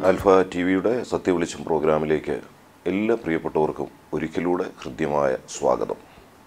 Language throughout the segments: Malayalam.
ആൽഫ ടി വിയുടെ സത്യവെളിച്ചം പ്രോഗ്രാമിലേക്ക് എല്ലാ പ്രിയപ്പെട്ടവർക്കും ഒരിക്കലൂടെ ഹൃദ്യമായ സ്വാഗതം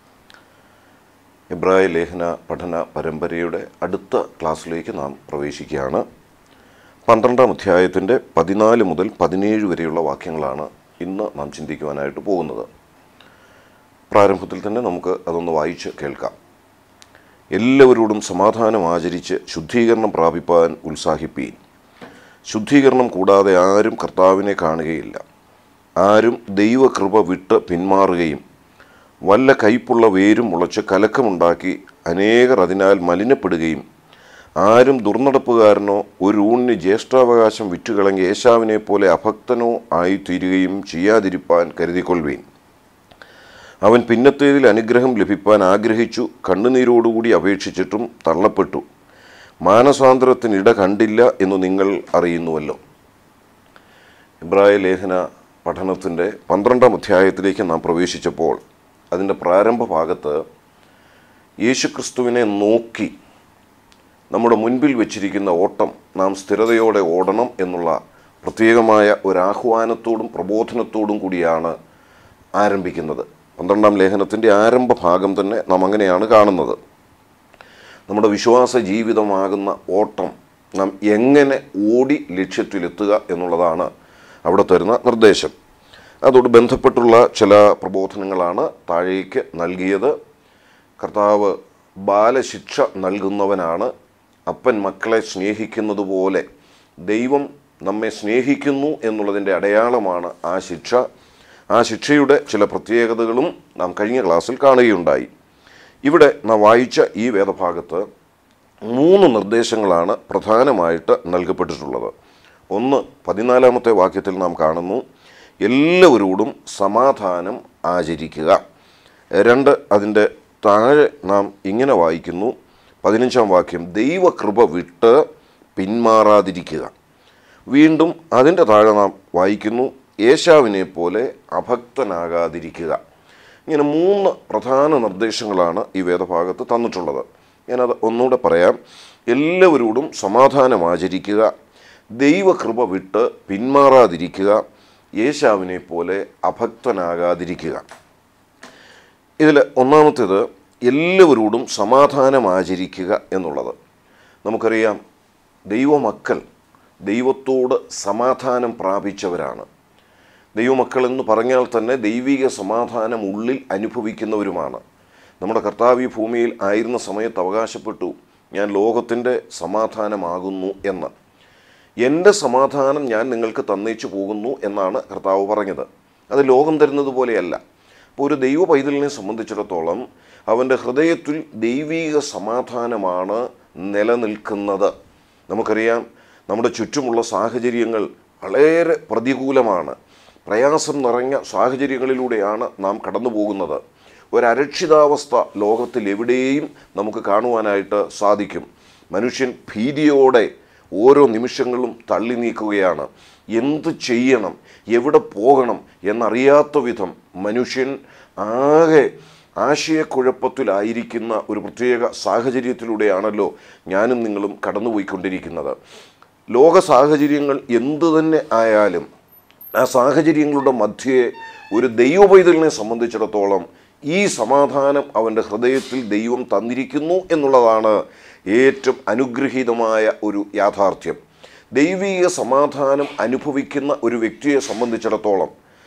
എബ്രായ ലേഖന പഠന പരമ്പരയുടെ അടുത്ത ക്ലാസ്സിലേക്ക് നാം പ്രവേശിക്കുകയാണ് പന്ത്രണ്ടാം അധ്യായത്തിൻ്റെ പതിനാല് മുതൽ പതിനേഴ് വരെയുള്ള വാക്യങ്ങളാണ് ഇന്ന് നാം ചിന്തിക്കുവാനായിട്ട് പോകുന്നത് പ്രാരംഭത്തിൽ തന്നെ നമുക്ക് അതൊന്ന് വായിച്ച് കേൾക്കാം എല്ലാവരോടും സമാധാനം ആചരിച്ച് ശുദ്ധീകരണം പ്രാപിപ്പാൻ ഉത്സാഹിപ്പീൻ ശുദ്ധീകരണം കൂടാതെ ആരും കർത്താവിനെ കാണുകയില്ല ആരും ദൈവകൃപ വിട്ട് പിന്മാറുകയും വല്ല കയ്പുള്ള വേരും മുളച്ച് കലക്കമുണ്ടാക്കി അനേകർ അതിനാൽ മലിനപ്പെടുകയും ആരും ദുർനടപ്പുകാരനോ ഒരു ഊണിന് ജ്യേഷ്ഠാവകാശം വിറ്റുകളങ്ങി യേശാവിനെ പോലെ അഭക്തനോ ആയിത്തീരുകയും ചെയ്യാതിരിപ്പാൻ കരുതിക്കൊള്ളുവീൻ അവൻ പിന്നത്തേതിൽ അനുഗ്രഹം ലഭിപ്പാൻ ആഗ്രഹിച്ചു കണ്ണുനീരോടുകൂടി അപേക്ഷിച്ചിട്ടും തള്ളപ്പെട്ടു മാനസാന്തരത്തിനിട കണ്ടില്ല എന്ന് നിങ്ങൾ അറിയുന്നുവല്ലോ ഇബ്രായ ലേഖന പഠനത്തിൻ്റെ പന്ത്രണ്ടാം അധ്യായത്തിലേക്ക് നാം പ്രവേശിച്ചപ്പോൾ അതിൻ്റെ പ്രാരംഭ ഭാഗത്ത് യേശുക്രിസ്തുവിനെ നോക്കി നമ്മുടെ മുൻപിൽ വെച്ചിരിക്കുന്ന ഓട്ടം നാം സ്ഥിരതയോടെ ഓടണം എന്നുള്ള പ്രത്യേകമായ ഒരാഹ്വാനത്തോടും പ്രബോധനത്തോടും കൂടിയാണ് ആരംഭിക്കുന്നത് പന്ത്രണ്ടാം ലേഖനത്തിൻ്റെ ആരംഭ ഭാഗം തന്നെ നാം അങ്ങനെയാണ് കാണുന്നത് നമ്മുടെ വിശ്വാസ ജീവിതമാകുന്ന ഓട്ടം നാം എങ്ങനെ ഓടി ലക്ഷ്യത്തിലെത്തുക എന്നുള്ളതാണ് അവിടെ തരുന്ന നിർദ്ദേശം അതോട് ബന്ധപ്പെട്ടുള്ള ചില പ്രബോധനങ്ങളാണ് താഴേക്ക് നൽകിയത് കർത്താവ് ബാലശിക്ഷ നൽകുന്നവനാണ് അപ്പൻ മക്കളെ സ്നേഹിക്കുന്നത് പോലെ ദൈവം നമ്മെ സ്നേഹിക്കുന്നു എന്നുള്ളതിൻ്റെ അടയാളമാണ് ആ ശിക്ഷ ആ ശിക്ഷയുടെ ചില പ്രത്യേകതകളും നാം കഴിഞ്ഞ ക്ലാസ്സിൽ കാണുകയുണ്ടായി ഇവിടെ നാം വായിച്ച ഈ വേദഭാഗത്ത് മൂന്ന് നിർദ്ദേശങ്ങളാണ് പ്രധാനമായിട്ട് നൽകപ്പെട്ടിട്ടുള്ളത് ഒന്ന് പതിനാലാമത്തെ വാക്യത്തിൽ നാം കാണുന്നു എല്ലാവരോടും സമാധാനം ആചരിക്കുക രണ്ട് അതിൻ്റെ താഴെ നാം ഇങ്ങനെ വായിക്കുന്നു പതിനഞ്ചാം വാക്യം ദൈവകൃപ വിട്ട് പിന്മാറാതിരിക്കുക വീണ്ടും അതിൻ്റെ താഴെ നാം വായിക്കുന്നു യേശാവിനെ പോലെ അഭക്തനാകാതിരിക്കുക ഇങ്ങനെ മൂന്ന് പ്രധാന നിർദ്ദേശങ്ങളാണ് ഈ വേദഭാഗത്ത് തന്നിട്ടുള്ളത് ഞാനത് ഒന്നുകൂടെ പറയാം എല്ലാവരോടും സമാധാനം ആചരിക്കുക ദൈവകൃപ വിട്ട് പിന്മാറാതിരിക്കുക യേശാവിനെ പോലെ അഭക്തനാകാതിരിക്കുക ഇതിൽ ഒന്നാമത്തേത് എല്ലാവരോടും സമാധാനം ആചരിക്കുക എന്നുള്ളത് നമുക്കറിയാം ദൈവമക്കൾ ദൈവത്തോട് സമാധാനം പ്രാപിച്ചവരാണ് ദൈവമക്കൾ എന്ന് പറഞ്ഞാൽ തന്നെ ദൈവിക സമാധാനം ഉള്ളിൽ അനുഭവിക്കുന്നവരുമാണ് നമ്മുടെ കർത്താവ് ഈ ഭൂമിയിൽ ആയിരുന്ന സമയത്ത് അവകാശപ്പെട്ടു ഞാൻ ലോകത്തിൻ്റെ സമാധാനമാകുന്നു എന്ന് എൻ്റെ സമാധാനം ഞാൻ നിങ്ങൾക്ക് തന്നേച്ചു പോകുന്നു എന്നാണ് കർത്താവ് പറഞ്ഞത് അത് ലോകം തരുന്നത് പോലെയല്ല അപ്പോൾ ഒരു ദൈവ പൈതലിനെ സംബന്ധിച്ചിടത്തോളം അവൻ്റെ ഹൃദയത്തിൽ ദൈവീക സമാധാനമാണ് നിലനിൽക്കുന്നത് നമുക്കറിയാം നമ്മുടെ ചുറ്റുമുള്ള സാഹചര്യങ്ങൾ വളരെ പ്രതികൂലമാണ് പ്രയാസം നിറഞ്ഞ സാഹചര്യങ്ങളിലൂടെയാണ് നാം കടന്നു പോകുന്നത് ഒരരക്ഷിതാവസ്ഥ ലോകത്തിൽ എവിടെയും നമുക്ക് കാണുവാനായിട്ട് സാധിക്കും മനുഷ്യൻ ഭീതിയോടെ ഓരോ നിമിഷങ്ങളും തള്ളി നീക്കുകയാണ് എന്ത് ചെയ്യണം എവിടെ പോകണം എന്നറിയാത്ത വിധം മനുഷ്യൻ ആകെ ആശയക്കുഴപ്പത്തിലായിരിക്കുന്ന ഒരു പ്രത്യേക സാഹചര്യത്തിലൂടെയാണല്ലോ ഞാനും നിങ്ങളും കടന്നുപോയിക്കൊണ്ടിരിക്കുന്നത് ലോക സാഹചര്യങ്ങൾ എന്തു തന്നെ ആയാലും ആ സാഹചര്യങ്ങളുടെ മധ്യേ ഒരു ദൈവപൈതലിനെ സംബന്ധിച്ചിടത്തോളം ഈ സമാധാനം അവൻ്റെ ഹൃദയത്തിൽ ദൈവം തന്നിരിക്കുന്നു എന്നുള്ളതാണ് ഏറ്റവും അനുഗ്രഹീതമായ ഒരു യാഥാർത്ഥ്യം ദൈവീക സമാധാനം അനുഭവിക്കുന്ന ഒരു വ്യക്തിയെ സംബന്ധിച്ചിടത്തോളം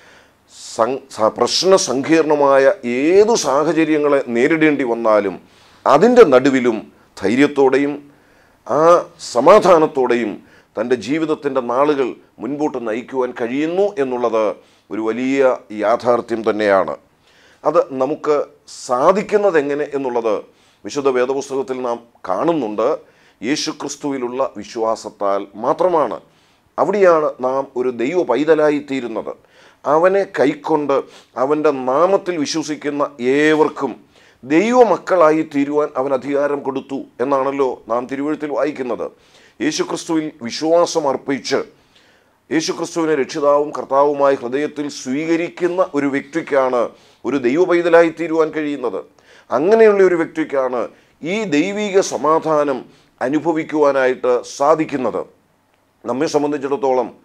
സം പ്രശ്ന സങ്കീർണമായ ഏതു സാഹചര്യങ്ങളെ നേരിടേണ്ടി വന്നാലും അതിൻ്റെ നടുവിലും ധൈര്യത്തോടെയും ആ സമാധാനത്തോടെയും തൻ്റെ ജീവിതത്തിൻ്റെ നാളുകൾ മുൻപോട്ട് നയിക്കുവാൻ കഴിയുന്നു എന്നുള്ളത് ഒരു വലിയ യാഥാർത്ഥ്യം തന്നെയാണ് അത് നമുക്ക് സാധിക്കുന്നത് എങ്ങനെ എന്നുള്ളത് വിശുദ്ധ വേദപുസ്തകത്തിൽ നാം കാണുന്നുണ്ട് യേശുക്രിസ്തുവിലുള്ള വിശ്വാസത്താൽ മാത്രമാണ് അവിടെയാണ് നാം ഒരു ദൈവ പൈതലായി തീരുന്നത് അവനെ കൈക്കൊണ്ട് അവൻ്റെ നാമത്തിൽ വിശ്വസിക്കുന്ന ഏവർക്കും ദൈവമക്കളായി തീരുവാൻ അവൻ അധികാരം കൊടുത്തു എന്നാണല്ലോ നാം തിരുവഴുത്തിൽ വായിക്കുന്നത് യേശുക്രിസ്തുവിൽ വിശ്വാസം അർപ്പിച്ച് യേശുക്രിസ്തുവിനെ രക്ഷിതാവും കർത്താവുമായി ഹൃദയത്തിൽ സ്വീകരിക്കുന്ന ഒരു വ്യക്തിക്കാണ് ഒരു ദൈവ പൈതലായി തീരുവാൻ കഴിയുന്നത് അങ്ങനെയുള്ള ഒരു വ്യക്തിക്കാണ് ഈ ദൈവിക സമാധാനം അനുഭവിക്കുവാനായിട്ട് സാധിക്കുന്നത് നമ്മെ സംബന്ധിച്ചിടത്തോളം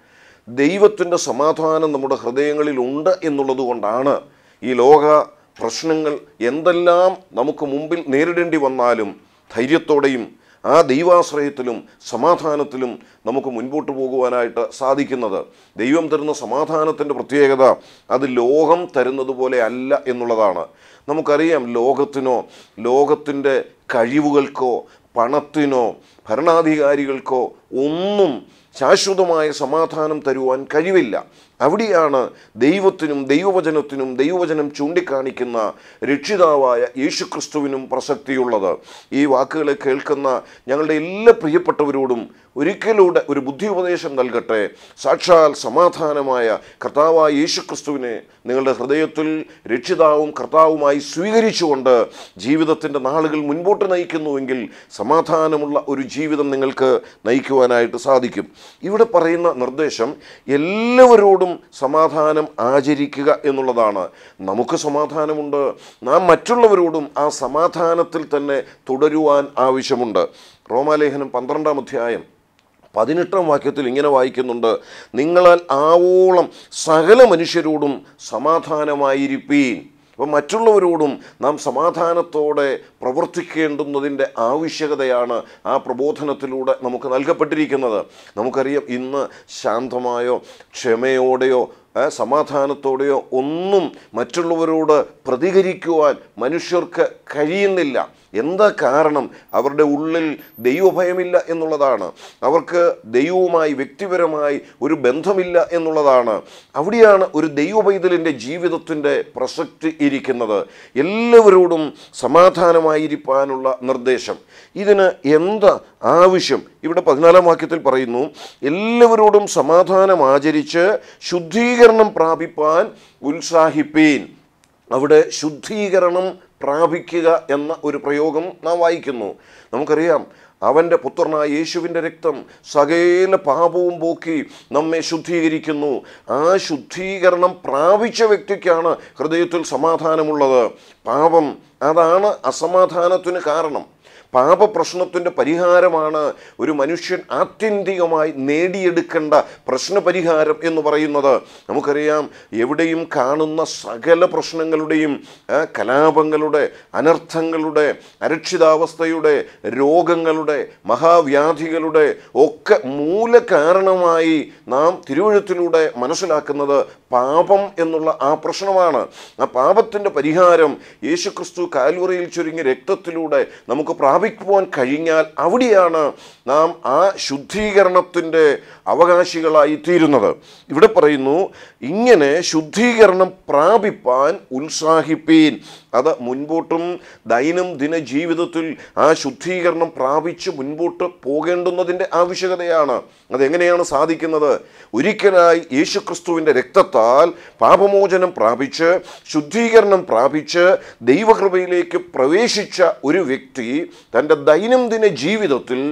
ദൈവത്തിൻ്റെ സമാധാനം നമ്മുടെ ഹൃദയങ്ങളിൽ ഉണ്ട് എന്നുള്ളത് കൊണ്ടാണ് ഈ ലോക പ്രശ്നങ്ങൾ എന്തെല്ലാം നമുക്ക് മുമ്പിൽ നേരിടേണ്ടി വന്നാലും ധൈര്യത്തോടെയും ആ ദൈവാശ്രയത്തിലും സമാധാനത്തിലും നമുക്ക് മുൻപോട്ട് പോകുവാനായിട്ട് സാധിക്കുന്നത് ദൈവം തരുന്ന സമാധാനത്തിൻ്റെ പ്രത്യേകത അത് ലോകം തരുന്നത് പോലെ അല്ല എന്നുള്ളതാണ് നമുക്കറിയാം ലോകത്തിനോ ലോകത്തിൻ്റെ കഴിവുകൾക്കോ പണത്തിനോ ഭരണാധികാരികൾക്കോ ഒന്നും ശാശ്വതമായ സമാധാനം തരുവാൻ കഴിവില്ല അവിടെയാണ് ദൈവത്തിനും ദൈവവചനത്തിനും ദൈവവചനം ചൂണ്ടിക്കാണിക്കുന്ന രക്ഷിതാവായ യേശുക്രിസ്തുവിനും പ്രസക്തിയുള്ളത് ഈ വാക്കുകളെ കേൾക്കുന്ന ഞങ്ങളുടെ എല്ലാ പ്രിയപ്പെട്ടവരോടും ഒരിക്കലൂടെ ഒരു ബുദ്ധി ഉപദേശം നൽകട്ടെ സാക്ഷാൽ സമാധാനമായ കർത്താവായ യേശുക്രിസ്തുവിനെ നിങ്ങളുടെ ഹൃദയത്തിൽ രക്ഷിതാവും കർത്താവുമായി സ്വീകരിച്ചുകൊണ്ട് ജീവിതത്തിൻ്റെ നാളുകൾ മുൻപോട്ട് നയിക്കുന്നുവെങ്കിൽ സമാധാനമുള്ള ഒരു ജീവിതം നിങ്ങൾക്ക് നയിക്കുവാനായിട്ട് സാധിക്കും ഇവിടെ പറയുന്ന നിർദ്ദേശം എല്ലാവരോടും സമാധാനം ആചരിക്കുക എന്നുള്ളതാണ് നമുക്ക് സമാധാനമുണ്ട് നാം മറ്റുള്ളവരോടും ആ സമാധാനത്തിൽ തന്നെ തുടരുവാൻ ആവശ്യമുണ്ട് റോമാലേഖനം പന്ത്രണ്ടാം അധ്യായം പതിനെട്ടാം വാക്യത്തിൽ ഇങ്ങനെ വായിക്കുന്നുണ്ട് നിങ്ങളാൽ ആവോളം സകല മനുഷ്യരോടും സമാധാനമായിരിപ്പീൻ അപ്പം മറ്റുള്ളവരോടും നാം സമാധാനത്തോടെ പ്രവർത്തിക്കേണ്ടുന്നതിൻ്റെ ആവശ്യകതയാണ് ആ പ്രബോധനത്തിലൂടെ നമുക്ക് നൽകപ്പെട്ടിരിക്കുന്നത് നമുക്കറിയാം ഇന്ന് ശാന്തമായോ ക്ഷമയോടെയോ ആ, സമാധാനത്തോടെയോ ഒന്നും മറ്റുള്ളവരോട് പ്രതികരിക്കുവാൻ മനുഷ്യർക്ക് കഴിയുന്നില്ല എന്താ കാരണം അവരുടെ ഉള്ളിൽ ദൈവഭയമില്ല എന്നുള്ളതാണ് അവർക്ക് ദൈവവുമായി വ്യക്തിപരമായി ഒരു ബന്ധമില്ല എന്നുള്ളതാണ് അവിടെയാണ് ഒരു ദൈവപൈതലിൻ്റെ ജീവിതത്തിൻ്റെ പ്രസക്തി ഇരിക്കുന്നത് എല്ലാവരോടും സമാധാനമായിരിക്കാനുള്ള നിർദ്ദേശം ഇതിന് എന്താ ആവശ്യം ഇവിടെ പതിനാലാം വാക്യത്തിൽ പറയുന്നു എല്ലാവരോടും സമാധാനം ആചരിച്ച് ശുദ്ധീകരണം പ്രാപിപ്പാൻ ഉത്സാഹിപ്പീൻ അവിടെ ശുദ്ധീകരണം പ്രാപിക്കുക എന്ന ഒരു പ്രയോഗം നാം വായിക്കുന്നു നമുക്കറിയാം അവൻ്റെ പുത്രനായ യേശുവിൻ്റെ രക്തം സകല പാപവും പോക്കി നമ്മെ ശുദ്ധീകരിക്കുന്നു ആ ശുദ്ധീകരണം പ്രാപിച്ച വ്യക്തിക്കാണ് ഹൃദയത്തിൽ സമാധാനമുള്ളത് പാപം അതാണ് അസമാധാനത്തിന് കാരണം പാപപ്രശ്നത്തിൻ്റെ പരിഹാരമാണ് ഒരു മനുഷ്യൻ ആത്യന്തികമായി നേടിയെടുക്കേണ്ട പ്രശ്നപരിഹാരം എന്ന് പറയുന്നത് നമുക്കറിയാം എവിടെയും കാണുന്ന സകല പ്രശ്നങ്ങളുടെയും ആ, കലാപങ്ങളുടെ അനർത്ഥങ്ങളുടെ അരക്ഷിതാവസ്ഥയുടെ രോഗങ്ങളുടെ മഹാവ്യാധികളുടെ ഒക്കെ മൂലകാരണമായി നാം തിരുവഴുത്തിലൂടെ മനസ്സിലാക്കുന്നത് പാപം എന്നുള്ള ആ പ്രശ്നമാണ് ആ പാപത്തിൻ്റെ പരിഹാരം യേശുക്രിസ്തു കാൽവറിയിൽ ചുരുങ്ങിയ രക്തത്തിലൂടെ നമുക്ക് പ്രാപിക്കുവാൻ കഴിഞ്ഞാൽ അവിടെയാണ് നാം ആ ശുദ്ധീകരണത്തിൻ്റെ അവകാശികളായി തീരുന്നത് ഇവിടെ പറയുന്നു ഇങ്ങനെ ശുദ്ധീകരണം പ്രാപിപ്പാൻ ഉത്സാഹിപ്പീൻ അത് മുൻപോട്ടും ദൈനംദിന ജീവിതത്തിൽ ആ ശുദ്ധീകരണം പ്രാപിച്ച് മുൻപോട്ട് പോകേണ്ടുന്നതിൻ്റെ ആവശ്യകതയാണ് അതെങ്ങനെയാണ് സാധിക്കുന്നത് ഒരിക്കലായി യേശുക്രിസ്തുവിൻ്റെ രക്തത്താൽ പാപമോചനം പ്രാപിച്ച് ശുദ്ധീകരണം പ്രാപിച്ച് ദൈവകൃപയിലേക്ക് പ്രവേശിച്ച ഒരു വ്യക്തി തൻ്റെ ദൈനംദിന ജീവിതത്തിൽ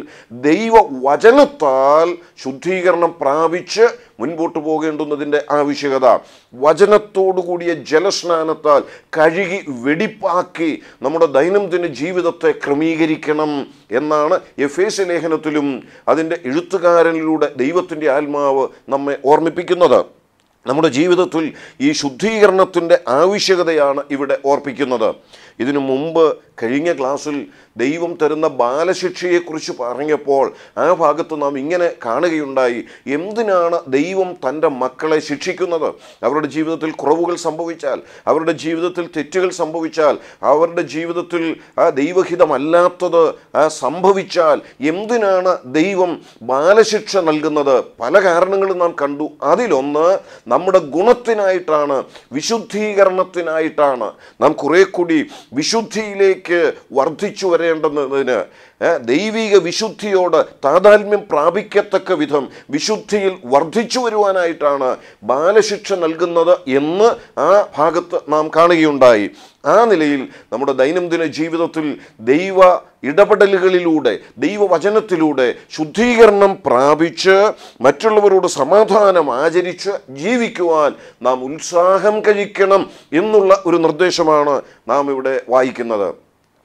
ദൈവവചനത്താൽ ശുദ്ധീകരണം പ്രാപിച്ച് മുൻപോട്ട് പോകേണ്ടുന്നതിൻ്റെ ആവശ്യകത വചനത്തോടു കൂടിയ ജലസ്നാനത്താൽ കഴുകി വെടിപ്പാക്കി നമ്മുടെ ദൈനംദിന ജീവിതത്തെ ക്രമീകരിക്കണം എന്നാണ് എഫ് എസ് ലേഖനത്തിലും അതിൻ്റെ എഴുത്തുകാരനിലൂടെ ദൈവത്തിൻ്റെ ആത്മാവ് നമ്മെ ഓർമ്മിപ്പിക്കുന്നത് നമ്മുടെ ജീവിതത്തിൽ ഈ ശുദ്ധീകരണത്തിൻ്റെ ആവശ്യകതയാണ് ഇവിടെ ഓർപ്പിക്കുന്നത് ഇതിനു മുമ്പ് കഴിഞ്ഞ ക്ലാസ്സിൽ ദൈവം തരുന്ന ബാലശിക്ഷയെക്കുറിച്ച് പറഞ്ഞപ്പോൾ ആ ഭാഗത്ത് നാം ഇങ്ങനെ കാണുകയുണ്ടായി എന്തിനാണ് ദൈവം തൻ്റെ മക്കളെ ശിക്ഷിക്കുന്നത് അവരുടെ ജീവിതത്തിൽ കുറവുകൾ സംഭവിച്ചാൽ അവരുടെ ജീവിതത്തിൽ തെറ്റുകൾ സംഭവിച്ചാൽ അവരുടെ ജീവിതത്തിൽ ആ ദൈവഹിതമല്ലാത്തത് ആ സംഭവിച്ചാൽ എന്തിനാണ് ദൈവം ബാലശിക്ഷ നൽകുന്നത് പല കാരണങ്ങളും നാം കണ്ടു അതിലൊന്ന് നമ്മുടെ ഗുണത്തിനായിട്ടാണ് വിശുദ്ധീകരണത്തിനായിട്ടാണ് നാം കുറെ കൂടി വിശുദ്ധിയിലേക്ക് വർദ്ധിച്ചു വരേണ്ടുന്നതിന് ഏ, ദൈവിക വിശുദ്ധിയോട് താതാത്മ്യം പ്രാപിക്കത്തക്ക വിധം വിശുദ്ധിയിൽ വർദ്ധിച്ചു വരുവാനായിട്ടാണ് ബാലശിക്ഷ നൽകുന്നത് എന്ന് ആ ഭാഗത്ത് നാം കാണുകയുണ്ടായി ആ നിലയിൽ നമ്മുടെ ദൈനംദിന ജീവിതത്തിൽ ദൈവ ഇടപെടലുകളിലൂടെ ദൈവവചനത്തിലൂടെ ശുദ്ധീകരണം പ്രാപിച്ച് മറ്റുള്ളവരോട് സമാധാനം ആചരിച്ച് ജീവിക്കുവാൻ നാം ഉത്സാഹം കഴിക്കണം എന്നുള്ള ഒരു നിർദ്ദേശമാണ് നാം ഇവിടെ വായിക്കുന്നത്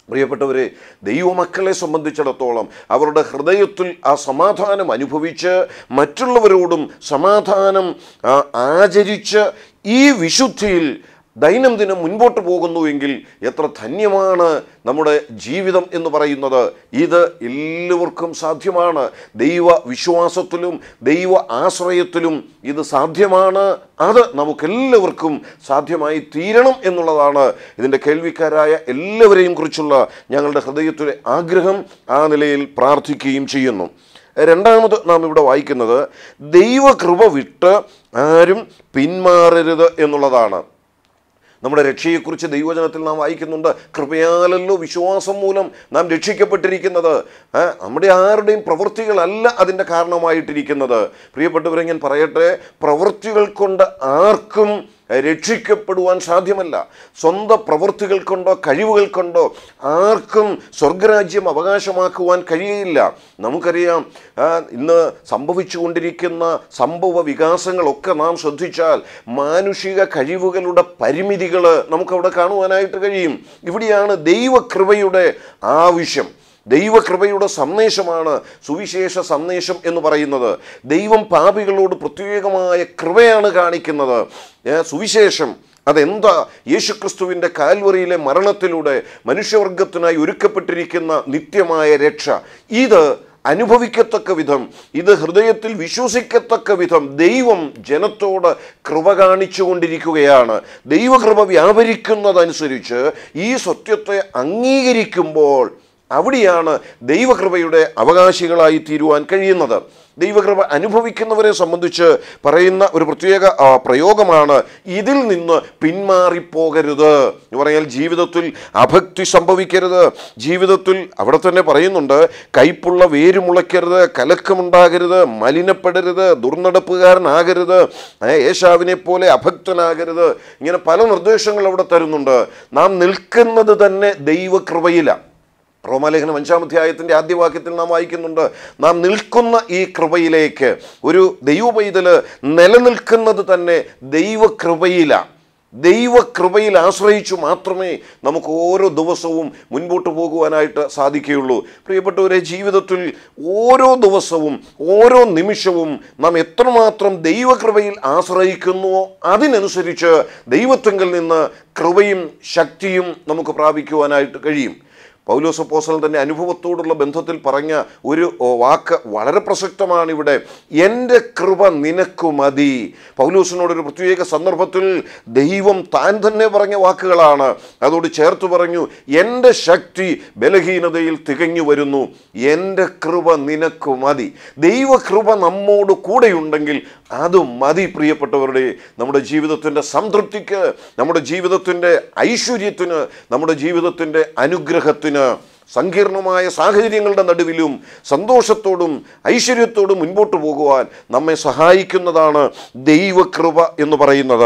പ്രിയപ്പെട്ടവരെ ദൈവമക്കളെ സംബന്ധിച്ചിടത്തോളം അവരുടെ ഹൃദയത്തിൽ ആ സമാധാനം അനുഭവിച്ച് മറ്റുള്ളവരോടും സമാധാനം ആ, ആചരിച്ച് ഈ വിശുദ്ധിയിൽ ദൈനംദിനം മുൻപോട്ട് പോകുന്നുവെങ്കിൽ എത്ര ധന്യമാണ് നമ്മുടെ ജീവിതം എന്ന് പറയുന്നത് ഇത് എല്ലാവർക്കും സാധ്യമാണ് ദൈവ വിശ്വാസത്തിലും ദൈവ ആശ്രയത്തിലും ഇത് സാധ്യമാണ് അത് നമുക്കെല്ലാവർക്കും സാധ്യമായി തീരണം എന്നുള്ളതാണ് ഇതിൻ്റെ കേൾവിക്കാരായ എല്ലാവരെയും കുറിച്ചുള്ള ഞങ്ങളുടെ ഹൃദയത്തിലെ ആഗ്രഹം ആ നിലയിൽ പ്രാർത്ഥിക്കുകയും ചെയ്യുന്നു രണ്ടാമത് നാം ഇവിടെ വായിക്കുന്നത് ദൈവകൃപ വിട്ട് ആരും പിന്മാറരുത് എന്നുള്ളതാണ് നമ്മുടെ രക്ഷയെക്കുറിച്ച് ദൈവജനത്തിൽ നാം വായിക്കുന്നുണ്ട് കൃപയാലല്ലോ വിശ്വാസം മൂലം നാം രക്ഷിക്കപ്പെട്ടിരിക്കുന്നത് ആ, നമ്മുടെ ആരുടെയും പ്രവൃത്തികളല്ല അതിൻ്റെ കാരണമായിട്ടിരിക്കുന്നത് പ്രിയപ്പെട്ടവരെ ഞാൻ പറയട്ടെ പ്രവൃത്തികൾ കൊണ്ട് ആർക്കും രക്ഷിക്കപ്പെടുവാൻ സാധ്യമല്ല സ്വന്തം പ്രവൃത്തികൾ കൊണ്ടോ കഴിവുകൾ കൊണ്ടോ ആർക്കും സ്വർഗരാജ്യം അവകാശമാക്കുവാൻ കഴിയുകയില്ല നമുക്കറിയാം ആ, ഇന്ന് സംഭവിച്ചുകൊണ്ടിരിക്കുന്ന സംഭവ വികാസങ്ങളൊക്കെ നാം ശ്രദ്ധിച്ചാൽ മാനുഷിക കഴിവുകളുടെ പരിമിതികൾ നമുക്കവിടെ കാണുവാനായിട്ട് കഴിയും ഇവിടെയാണ് ദൈവകൃപയുടെ ആവശ്യം ദൈവകൃപയുടെ സന്ദേശമാണ് സുവിശേഷ സന്ദേശം എന്ന് പറയുന്നത് ദൈവം പാപികളോട് പ്രത്യേകമായ കൃപയാണ് കാണിക്കുന്നത് ഏ, സുവിശേഷം അതെന്താ യേശുക്രിസ്തുവിൻ്റെ കാൽവറിയിലെ മരണത്തിലൂടെ മനുഷ്യവർഗത്തിനായി ഒരുക്കപ്പെട്ടിരിക്കുന്ന നിത്യമായ രക്ഷ ഇത് അനുഭവിക്കത്തക്ക വിധം ഇത് ഹൃദയത്തിൽ വിശ്വസിക്കത്തക്ക വിധം ദൈവം ജനത്തോട് കൃപ കാണിച്ചുകൊണ്ടിരിക്കുകയാണ് ദൈവകൃപ വ്യാപരിക്കുന്നതനുസരിച്ച് ഈ സത്യത്തെ അംഗീകരിക്കുമ്പോൾ അവിടെയാണ് ദൈവകൃപയുടെ അവകാശികളായി തീരുവാൻ കഴിയുന്നത് ദൈവകൃപ അനുഭവിക്കുന്നവരെ സംബന്ധിച്ച് പറയുന്ന ഒരു പ്രത്യേക ആ, പ്രയോഗമാണ് ഇതിൽ നിന്ന് പിന്മാറിപ്പോകരുത് എന്ന് പറഞ്ഞാൽ ജീവിതത്തിൽ അഭക്തി സംഭവിക്കരുത് ജീവിതത്തിൽ അവിടെ തന്നെ പറയുന്നുണ്ട് കൈപ്പുള്ള വേര് മുളയ്ക്കരുത് കലക്കമുണ്ടാകരുത് മലിനപ്പെടരുത് ദുർനടപ്പുകാരനാകരുത് ഏ, ഏശാവിനെ പോലെ അഭക്തനാകരുത് ഇങ്ങനെ പല നിർദ്ദേശങ്ങൾ അവിടെ തരുന്നുണ്ട് നാം നിൽക്കുന്നത് തന്നെ ദൈവകൃപയിലാണ് റോമാലേഖനം അഞ്ചാം അധ്യായത്തിൻ്റെ ആദ്യ വാക്യത്തിൽ നാം വായിക്കുന്നുണ്ട് നാം നിൽക്കുന്ന ഈ കൃപയിലേക്ക് ഒരു ദൈവപൈതല് നിലനിൽക്കുന്നത് തന്നെ ദൈവകൃപയിലാണ് ദൈവകൃപയിൽ ആശ്രയിച്ചു മാത്രമേ നമുക്ക് ഓരോ ദിവസവും മുൻപോട്ട് പോകുവാനായിട്ട് സാധിക്കുകയുള്ളൂ പ്രിയപ്പെട്ടവരെ ജീവിതത്തിൽ ഓരോ ദിവസവും ഓരോ നിമിഷവും നാം എത്രമാത്രം ദൈവകൃപയിൽ ആശ്രയിക്കുന്നുവോ അതിനനുസരിച്ച് ദൈവത്വങ്കിൽ നിന്ന് കൃപയും ശക്തിയും നമുക്ക് പ്രാപിക്കുവാനായിട്ട് കഴിയും പൗലോസ് അപ്പോസ്തലൻ തന്നെ അനുഭവത്തോടുള്ള ബന്ധത്തിൽ പറഞ്ഞ ഒരു ഓ, വാക്ക് വളരെ പ്രസക്തമാണ് ഇവിടെ എൻ്റെ കൃപ നിനക്കു മതി പൗലോസിനോടൊരു പ്രത്യേക സന്ദർഭത്തിൽ ദൈവം താൻ തന്നെ പറഞ്ഞ വാക്കുകളാണ് അതോട് ചേർത്ത് പറഞ്ഞു എൻ്റെ ശക്തി ബലഹീനതയിൽ തികഞ്ഞു വരുന്നു എൻ്റെ കൃപ നിനക്കു മതി ദൈവകൃപ നമ്മോട് കൂടെയുണ്ടെങ്കിൽ അത് മതി പ്രിയപ്പെട്ടവരുടെ നമ്മുടെ ജീവിതത്തിൻ്റെ സംതൃപ്തിക്ക് നമ്മുടെ ജീവിതത്തിൻ്റെ ഐശ്വര്യത്തിന് നമ്മുടെ ജീവിതത്തിൻ്റെ അനുഗ്രഹത്തിന് സങ്കീർണമായ സാഹചര്യങ്ങളുടെ നടുവിലും സന്തോഷത്തോടും ഐശ്വര്യത്തോടും മുൻപോട്ട് പോകുവാൻ നമ്മെ സഹായിക്കുന്നതാണ് ദൈവകൃപ എന്ന് പറയുന്നത്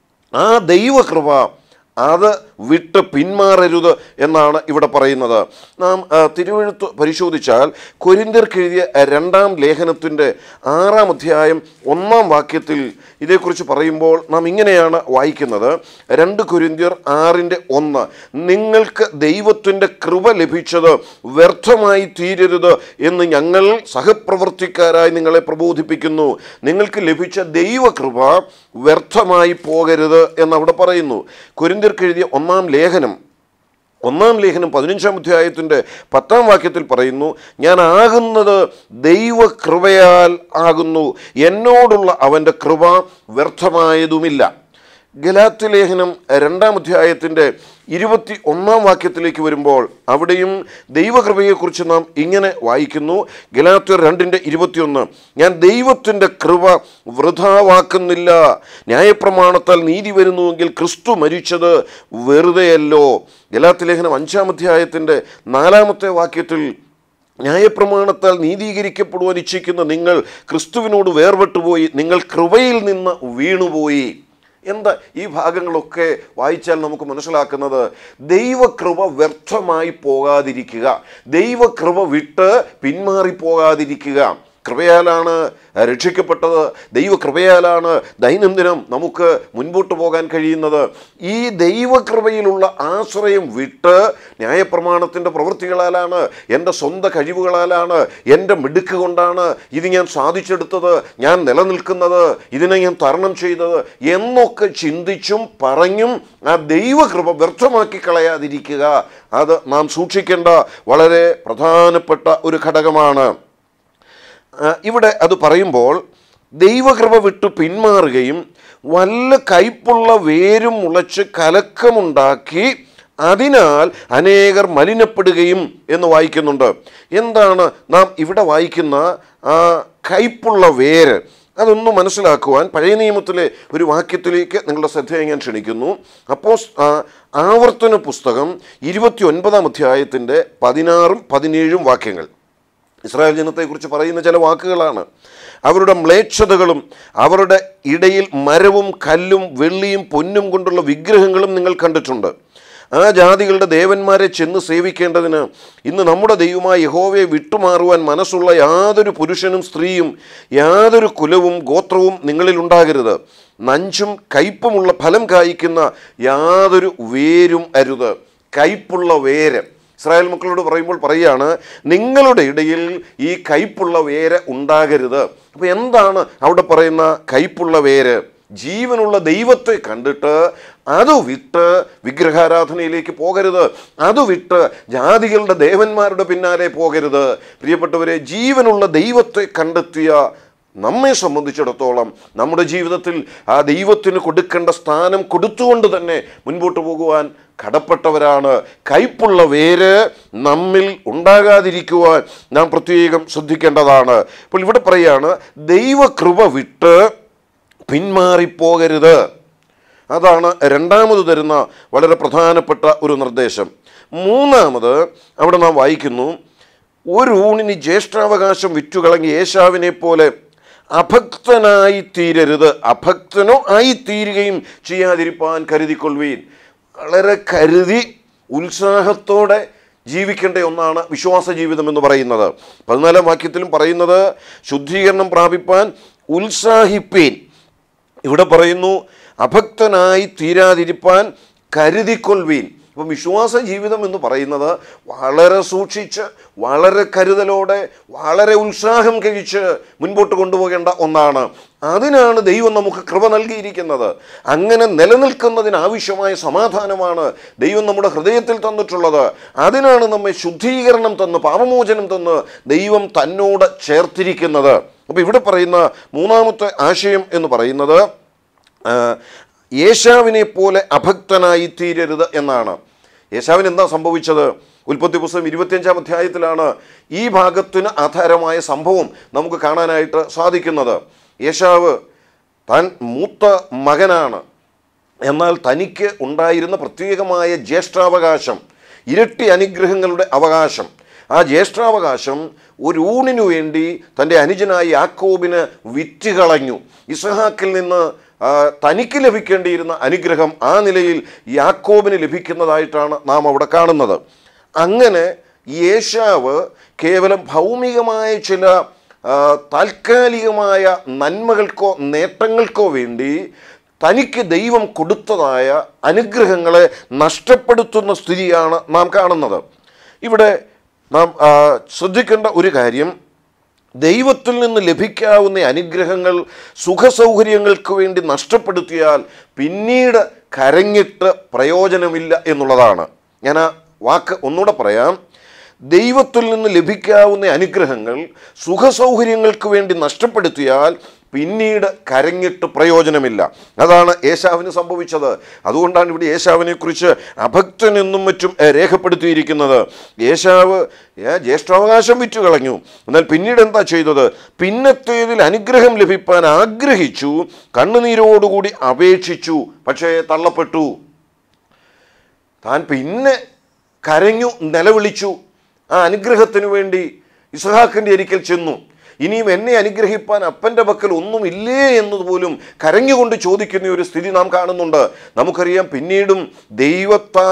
ആ ദൈവകൃപ അത് വിട്ട് പിന്മാറരുത് എന്നാണ് ഇവിടെ പറയുന്നത് നാം ആ, തിരുവെഴുത്ത് പരിശോധിച്ചാൽ കൊരിന്തിർക്കെഴുതിയ രണ്ടാം ലേഖനത്തിൻ്റെ ആറാം അധ്യായം ഒന്നാം വാക്യത്തിൽ ഇതേക്കുറിച്ച് പറയുമ്പോൾ നാം ഇങ്ങനെയാണ് വായിക്കുന്നത് രണ്ട് കൊരിന്തിയർ ആറിൻ്റെ ഒന്ന് നിങ്ങൾക്ക് ദൈവത്തിൻ്റെ കൃപ ലഭിച്ചത് വ്യർത്ഥമായി തീരരുത് എന്ന് ഞങ്ങൾ സഹപ്രവർത്തിക്കാരായി നിങ്ങളെ പ്രബോധിപ്പിക്കുന്നു നിങ്ങൾക്ക് ലഭിച്ച ദൈവകൃപ വ്യർത്ഥമായി പോകരുത് എന്നവിടെ പറയുന്നു കൊരിന്തിർക്ക് എഴുതിയ ഒന്നാം ലേഖനം ഒന്നാം ലേഖനം പതിനഞ്ചാം അധ്യായത്തിൻ്റെ പത്താം വാക്യത്തിൽ പറയുന്നു ഞാൻ ആകുന്നത് ദൈവകൃപയാൽ ആകുന്നു എന്നോടുള്ള അവൻ്റെ കൃപ വ്യർത്ഥമായതുമില്ല ഗലാത്ത് ലേഖനം രണ്ടാം അധ്യായത്തിൻ്റെ ഇരുപത്തി ഒന്നാം വാക്യത്തിലേക്ക് വരുമ്പോൾ അവിടെയും ദൈവകൃപയെക്കുറിച്ച് നാം ഇങ്ങനെ വായിക്കുന്നു ഗലാത്യർ രണ്ടിൻ്റെ ഇരുപത്തിയൊന്ന് ഞാൻ ദൈവത്തിൻ്റെ കൃപ വൃഥാവാക്കുന്നില്ല ന്യായപ്രമാണത്താൽ നീതി വരുന്നുവെങ്കിൽ ക്രിസ്തു മരിച്ചത് വെറുതെയല്ലോ ഗലാത്ത് ലേഖനം അഞ്ചാം അധ്യായത്തിൻ്റെ നാലാമത്തെ വാക്യത്തിൽ ന്യായപ്രമാണത്താൽ നീതീകരിക്കപ്പെടുവാൻ ഇച്ഛിക്കുന്ന നിങ്ങൾ ക്രിസ്തുവിനോട് വേർപെട്ടുപോയി നിങ്ങൾ കൃപയിൽ നിന്ന് വീണുപോയി എന്താ ഈ ഭാഗങ്ങളൊക്കെ വായിച്ചാൽ നമുക്ക് മനസ്സിലാക്കുന്നത് ദൈവകൃപ വ്യർത്ഥമായി പോകാതിരിക്കുക ദൈവകൃപ വിട്ട് പിന്മാറിപ്പോകാതിരിക്കുക കൃപയാലാണ് രക്ഷിക്കപ്പെട്ടത് ദൈവകൃപയാലാണ് ദൈനംദിനം നമുക്ക് മുൻപോട്ട് പോകാൻ കഴിയുന്നത് ഈ ദൈവകൃപയിലുള്ള ആശ്രയം വിട്ട് ന്യായപ്രമാണത്തിൻ്റെ പ്രവൃത്തികളാലാണ് എൻ്റെ സ്വന്തം കഴിവുകളാലാണ് എൻ്റെ മിടുക്ക് കൊണ്ടാണ് ഇത് ഞാൻ സാധിച്ചെടുത്തത് ഞാൻ നിലനിൽക്കുന്നത് ഇതിനെ ഞാൻ തരണം ചെയ്തത് എന്നൊക്കെ ചിന്തിച്ചും പറഞ്ഞും ആ ദൈവകൃപ വ്യർത്ഥമാക്കി കളയാതിരിക്കുക അത് നാം സൂക്ഷിക്കേണ്ട വളരെ പ്രധാനപ്പെട്ട ഒരു ഘടകമാണ് ആ, ഇവിടെ അത് പറയുമ്പോൾ ദൈവകൃപ വിട്ടു പിന്മാറുകയും വല്ല കയ്പുള്ള വേരും മുളച്ച് കലക്കമുണ്ടാക്കി അതിനാൽ അനേകർ മലിനപ്പെടുകയും എന്ന് വായിക്കുന്നുണ്ട് എന്താണ് നാം ഇവിടെ വായിക്കുന്ന ആ കയ്പുള്ള വേര് അതൊന്ന് മനസ്സിലാക്കുവാൻ പഴയ നിയമത്തിലെ ഒരു വാക്യത്തിലേക്ക് നിങ്ങളുടെ ശ്രദ്ധയെ ഞാൻ ക്ഷണിക്കുന്നു അപ്പോൾ ആവർത്തന പുസ്തകം ഇരുപത്തി ഒൻപതാം അധ്യായത്തിൻ്റെ പതിനാറും പതിനേഴും വാക്യങ്ങൾ ഇസ്രായേൽ ജനത്തെക്കുറിച്ച് പറയുന്ന ചില വാക്കുകളാണ് അവരുടെ മ്ലേച്ഛതകളും അവരുടെ ഇടയിൽ മരവും കല്ലും വെള്ളിയും പൊന്നും കൊണ്ടുള്ള വിഗ്രഹങ്ങളും നിങ്ങൾ കണ്ടിട്ടുണ്ട് ആ ജാതികളുടെ ദേവന്മാരെ ചെന്ന് സേവിക്കേണ്ടതിന് ഇന്ന് നമ്മുടെ ദൈവമായ യഹോവയെ വിട്ടുമാറുവാൻ മനസ്സുള്ള യാതൊരു പുരുഷനും സ്ത്രീയും യാതൊരു കുലവും ഗോത്രവും നിങ്ങളിൽ ഉണ്ടാകരുത് നഞ്ചും കയ്പുമുള്ള ഫലം കായ്ക്കുന്ന യാതൊരു വേരും അരുത് കയ്പുള്ള വേര് ഇസ്രായേൽ മക്കളോട് പറയുമ്പോൾ പറയുകയാണ് നിങ്ങളുടെ ഇടയിൽ ഈ കയ്പുള്ള വേര് ഉണ്ടാകരുത് അപ്പോൾ എന്താണ് അവിടെ പറയുന്ന കയ്പുള്ള വേര് ജീവനുള്ള ദൈവത്തെ കണ്ടിട്ട് അത് വിട്ട് വിഗ്രഹാരാധനയിലേക്ക് പോകരുത് അത് വിട്ട് ജാതികളുടെ ദേവന്മാരുടെ പിന്നാലെ പോകരുത് പ്രിയപ്പെട്ടവരെ ജീവനുള്ള ദൈവത്തെ കണ്ടെത്തിയ നമ്മെ സംബന്ധിച്ചിടത്തോളം നമ്മുടെ ജീവിതത്തിൽ ആ ദൈവത്തിന് കൊടുക്കേണ്ട സ്ഥാനം കൊടുത്തുകൊണ്ട് തന്നെ മുൻപോട്ട് പോകുവാൻ കടപ്പെട്ടവരാണ് കയ്പുള്ള വേര് നമ്മിൽ ഉണ്ടാകാതിരിക്കുവാൻ നാം പ്രത്യേകം ശ്രദ്ധിക്കേണ്ടതാണ് അപ്പോൾ ഇവിടെ പറയാണ് ദൈവകൃപ വിട്ട് പിന്മാറിപ്പോകരുത് അതാണ് രണ്ടാമത് തരുന്ന വളരെ പ്രധാനപ്പെട്ട ഒരു നിർദ്ദേശം മൂന്നാമത് അവിടെ നാം വായിക്കുന്നു ഒരു ഊണിന് ജ്യേഷ്ഠാവകാശം വിറ്റുകളങ്ങി യേശാവിനെ പോലെ അഭക്തനായി തീരരുത് അഭക്തനോ ആയി തീരുകയും ചെയ്യാതിരിപ്പാൻ കരുതിക്കൊള്ളുവീൻ വളരെ കരുതി ഉത്സാഹത്തോടെ ജീവിക്കേണ്ട ഒന്നാണ് വിശ്വാസ ജീവിതം എന്ന് പറയുന്നത് പതിനാലാം വാക്യത്തിലും പറയുന്നത് ശുദ്ധീകരണം പ്രാപിപ്പാൻ ഉത്സാഹിപ്പീൻ ഇവിടെ പറയുന്നു അഭക്തനായി തീരാതിരിപ്പാൻ കരുതിക്കൊള്ളുവീൻ അപ്പം വിശ്വാസ ജീവിതം എന്ന് പറയുന്നത് വളരെ സൂക്ഷിച്ച് വളരെ കരുതലോടെ വളരെ ഉത്സാഹം കഴിച്ച് മുൻപോട്ട് കൊണ്ടുപോകേണ്ട ഒന്നാണ് അതിനാണ് ദൈവം നമുക്ക് കൃപ നൽകിയിരിക്കുന്നത് അങ്ങനെ നിലനിൽക്കുന്നതിന് ആവശ്യമായ സമാധാനമാണ് ദൈവം നമ്മുടെ ഹൃദയത്തിൽ തന്നിട്ടുള്ളത് അതിനാണ് നമ്മെ ശുദ്ധീകരണം തന്ന് പാപമോചനം തന്ന് ദൈവം തന്നോട് ചേർത്തിരിക്കുന്നത് അപ്പോൾ ഇവിടെ പറയുന്ന മൂന്നാമത്തെ ആശയം എന്ന് പറയുന്നത് ആ, യേശാവിനെ പോലെ അഭക്തനായി തീരരുത് എന്നാണ് യേശാവിന് എന്താ സംഭവിച്ചത് ഉൽപ്പത്തി പുസ്തകം ഇരുപത്തിയഞ്ചാം അധ്യായത്തിലാണ് ഈ ഭാഗത്തിന് ആധാരമായ സംഭവം നമുക്ക് കാണാനായിട്ട് സാധിക്കുന്നത് യേശാവ് താൻ മൂത്ത മകനാണ് എന്നാൽ തനിക്ക് ഉണ്ടായിരുന്ന പ്രത്യേകമായ ജ്യേഷ്ഠാവകാശം ഇരട്ടി അനുഗ്രഹങ്ങളുടെ അവകാശം ആ ജ്യേഷ്ഠാവകാശം ഒരു ഊണിനു വേണ്ടി തൻ്റെ അനുജനായ യാക്കോബിന് വിറ്റുകളഞ്ഞു ഇസഹാക്കിൽ നിന്ന് ആ, തനിക്ക് ലഭിക്കേണ്ടിയിരുന്ന അനുഗ്രഹം ആ നിലയിൽ യാക്കോബിന് ലഭിക്കുന്നതായിട്ടാണ് നാം അവിടെ കാണുന്നത് അങ്ങനെ യേശാവ് കേവലം ഭൗമികമായ ചില ആ, താൽക്കാലികമായ നന്മകൾക്കോ നേട്ടങ്ങൾക്കോ വേണ്ടി തനിക്ക് ദൈവം കൊടുത്തതായ അനുഗ്രഹങ്ങളെ നഷ്ടപ്പെടുത്തുന്ന സ്ഥിതിയാണ് നാം കാണുന്നത് ഇവിടെ നാം ആ, ശ്രദ്ധിക്കേണ്ട ഒരു കാര്യം ദൈവത്തിൽ നിന്ന് ലഭിക്കാവുന്ന അനുഗ്രഹങ്ങൾ സുഖസൗകര്യങ്ങൾക്ക് വേണ്ടി നഷ്ടപ്പെടുത്തിയാൽ പിന്നീട് കരഞ്ഞിട്ട് പ്രയോജനമില്ല എന്നുള്ളതാണ് ഞാൻ ആ വാക്ക് ഒന്നുകൂടെ പറയാം ദൈവത്തിൽ നിന്ന് ലഭിക്കാവുന്ന അനുഗ്രഹങ്ങൾ സുഖസൗകര്യങ്ങൾക്ക് വേണ്ടി നഷ്ടപ്പെടുത്തിയാൽ പിന്നീട് കരഞ്ഞിട്ട് പ്രയോജനമില്ല അതാണ് യേശാവിന് സംഭവിച്ചത് അതുകൊണ്ടാണ് ഇവിടെ യേശാവിനെ കുറിച്ച് അഭക്തൻ എന്നും മറ്റും ഏ, രേഖപ്പെടുത്തിയിരിക്കുന്നത് യേശാവ് ഏ, ജ്യേഷ്ഠാവകാശം വിറ്റു കളഞ്ഞു എന്നാൽ പിന്നീട് എന്താ ചെയ്തത് പിന്നത്തേതിൽ അനുഗ്രഹം ലഭിപ്പാൻ ആഗ്രഹിച്ചു കണ്ണുനീരോടുകൂടി അപേക്ഷിച്ചു പക്ഷേ തള്ളപ്പെട്ടു താൻ പിന്നെ കരഞ്ഞു നിലവിളിച്ചു ആ അനുഗ്രഹത്തിനു വേണ്ടി ഇസ്ഹാക്കിൻ്റെ ഒരിക്കൽ ചെന്നു ഇനിയും എന്നെ അനുഗ്രഹിപ്പാൻ അപ്പൻ്റെ പക്കൽ ഒന്നുമില്ലേ എന്നതുപോലും കരഞ്ഞുകൊണ്ട് ചോദിക്കുന്ന ഒരു സ്ഥിതി നാം കാണുന്നുണ്ട് നമുക്കറിയാം പിന്നീടും ദൈവത്താൽ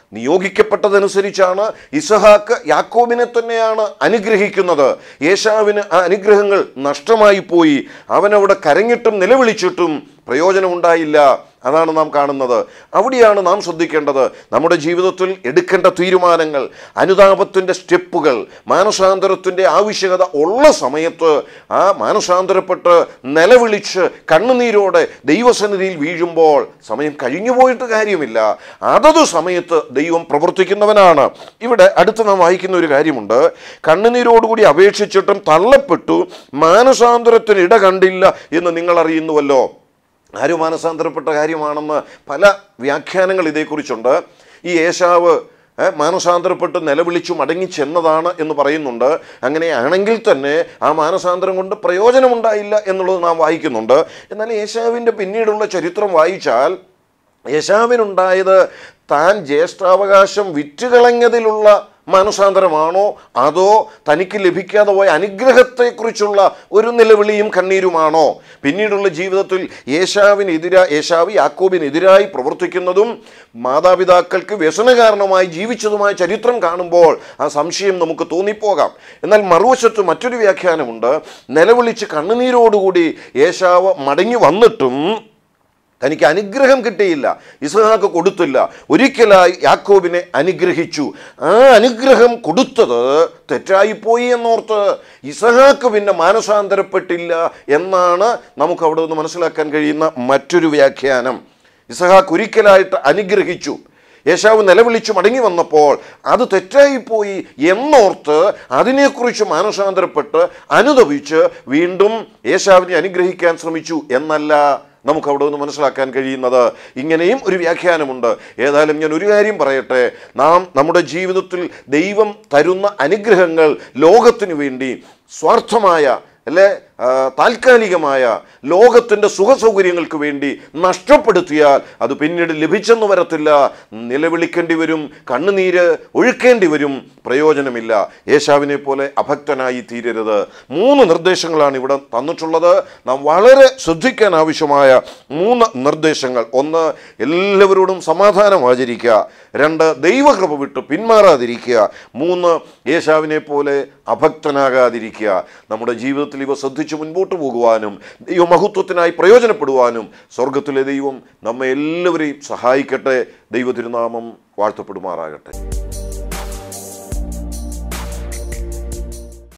നിയോഗിക്കപ്പെട്ടതനുസരിച്ചാണ് ഇസഹാക്ക് യാക്കോബിനെ തന്നെയാണ് അനുഗ്രഹിക്കുന്നത് യേശാവിന് ആ അനുഗ്രഹങ്ങൾ നഷ്ടമായി പോയി അവനവിടെ കരഞ്ഞിട്ടും നിലവിളിച്ചിട്ടും പ്രയോജനമുണ്ടായില്ല അതാണ് നാം കാണുന്നത് അവിടെയാണ് നാം ശ്രദ്ധിക്കേണ്ടത് നമ്മുടെ ജീവിതത്തിൽ എടുക്കേണ്ട തീരുമാനങ്ങൾ അനുതാപത്തിൻ്റെ സ്റ്റെപ്പുകൾ മാനസാന്തരത്തിൻ്റെ ആവശ്യകത ഉള്ള സമയത്ത് ആ മാനസാന്തരപ്പെട്ട് നിലവിളിച്ച് കണ്ണുനീരോടെ ദൈവസന്നിധിയിൽ വീഴുമ്പോൾ സമയം കഴിഞ്ഞു പോയിട്ട് കാര്യമില്ല അതത് സമയത്ത് ദൈവം പ്രവർത്തിക്കുന്നവനാണ് ഇവിടെ അടുത്ത് നാം വായിക്കുന്ന ഒരു കാര്യമുണ്ട് കണ്ണുനീരോടുകൂടി അപേക്ഷിച്ചിട്ടും തള്ളപ്പെട്ടു മാനസാന്തരത്തിന് ഇട കണ്ടില്ല എന്ന് നിങ്ങൾ അറിയുന്നുവല്ലോ ആര് മാനസാന്തരപ്പെട്ട കാര്യമാണെന്ന് പല വ്യാഖ്യാനങ്ങൾ ഇതേക്കുറിച്ചുണ്ട് ഈ ഏശാവ് ഏ, മാനസാന്തരപ്പെട്ട് നിലവിളിച്ചു മടങ്ങി ചെന്നതാണ് എന്ന് പറയുന്നുണ്ട് അങ്ങനെയാണെങ്കിൽ തന്നെ ആ മാനസാന്തരം കൊണ്ട് പ്രയോജനമുണ്ടായില്ല എന്നുള്ളത് നാം വായിക്കുന്നുണ്ട് എന്നാൽ യേശാവിൻ്റെ പിന്നീടുള്ള ചരിത്രം വായിച്ചാൽ യേശാവിനുണ്ടായത് താൻ ജ്യേഷ്ഠാവകാശം വിറ്റുകളഞ്ഞതിലുള്ള മാനസാന്തരമാണോ അതോ തനിക്ക് ലഭിക്കാതെ പോയ അനുഗ്രഹത്തെക്കുറിച്ചുള്ള ഒരു നിലവിളിയും കണ്ണീരുമാണോ പിന്നീടുള്ള ജീവിതത്തിൽ യേശാവിനെതിരാ യേശാവ് യാക്കോബിനെതിരായി പ്രവർത്തിക്കുന്നതും മാതാപിതാക്കൾക്ക് വ്യസന കാരണമായി ജീവിച്ചതുമായ ചരിത്രം കാണുമ്പോൾ ആ സംശയം നമുക്ക് തോന്നിപ്പോകാം എന്നാൽ മറുവശത്ത് മറ്റൊരു വ്യാഖ്യാനമുണ്ട് നിലവിളിച്ച് കണ്ണുനീരോടുകൂടി യേശാവ് മടങ്ങി വന്നിട്ടും തനിക്ക് അനുഗ്രഹം കിട്ടിയില്ല ഇസ്ഹാക്ക് കൊടുത്തില്ല ഒരിക്കലായി യാക്കോബിനെ അനുഗ്രഹിച്ചു ആ അനുഗ്രഹം കൊടുത്തത് തെറ്റായിപ്പോയി എന്നോർത്ത് ഇസഹാക്ക് പിന്നെ മാനസാന്തരപ്പെട്ടില്ല എന്നാണ് നമുക്ക് അവിടെ നിന്ന് മനസ്സിലാക്കാൻ കഴിയുന്ന മറ്റൊരു വ്യാഖ്യാനം ഇസഹാക്ക് ഒരിക്കലായിട്ട് അനുഗ്രഹിച്ചു യേശാവ് നിലവിളിച്ചു മടങ്ങി വന്നപ്പോൾ അത് തെറ്റായിപ്പോയി എന്നോർത്ത് അതിനെക്കുറിച്ച് മാനസാന്തരപ്പെട്ട് അനുദപിച്ച് വീണ്ടും യേശാവിനെ അനുഗ്രഹിക്കാൻ ശ്രമിച്ചു എന്നല്ല നമുക്ക് അവിടെ നിന്ന് മനസ്സിലാക്കാൻ കഴിയുന്നത് ഇങ്ങനെയും ഒരു വ്യാഖ്യാനമുണ്ട് ഏതായാലും ഞാൻ ഒരു കാര്യം പറയട്ടെ നാം നമ്മുടെ ജീവിതത്തിൽ ദൈവം തരുന്ന അനുഗ്രഹങ്ങൾ ലോകത്തിനു വേണ്ടി സ്വാർത്ഥമായ അല്ലെ ആ, താൽക്കാലികമായ ലോകത്തിൻ്റെ സുഖസൗകര്യങ്ങൾക്ക് വേണ്ടി നഷ്ടപ്പെടുത്തിയാൽ അത് പിന്നീട് ലഭിച്ചെന്ന് വരത്തില്ല നിലവിളിക്കേണ്ടി വരും കണ്ണുനീര് ഒഴുക്കേണ്ടി വരും പ്രയോജനമില്ല യേശാവിനെ പോലെ അഭക്തനായി തീരരുത് മൂന്ന് നിർദ്ദേശങ്ങളാണ് ഇവിടെ തന്നിട്ടുള്ളത് നാം വളരെ ശ്രദ്ധിക്കാൻ ആവശ്യമായ മൂന്ന് നിർദ്ദേശങ്ങൾ ഒന്ന് എല്ലാവരോടും സമാധാനം ആചരിക്കുക രണ്ട് ദൈവകൃപ വിട്ട് പിന്മാറാതിരിക്കുക മൂന്ന് യേശാവിനെ പോലെ അഭക്തനാകാതിരിക്കുക നമ്മുടെ ജീവിതത്തിൽ ഇവ ശ്രദ്ധിച്ച് മുൻപോട്ട് പോകുവാനും ദൈവമഹത്വത്തിനായി പ്രയോജനപ്പെടുവാനും സ്വർഗത്തിലെ ദൈവം നമ്മെ എല്ലാവരെയും സഹായിക്കട്ടെ ദൈവ തിരുനാമം വാഴ്ത്തപ്പെടുമാറാകട്ടെ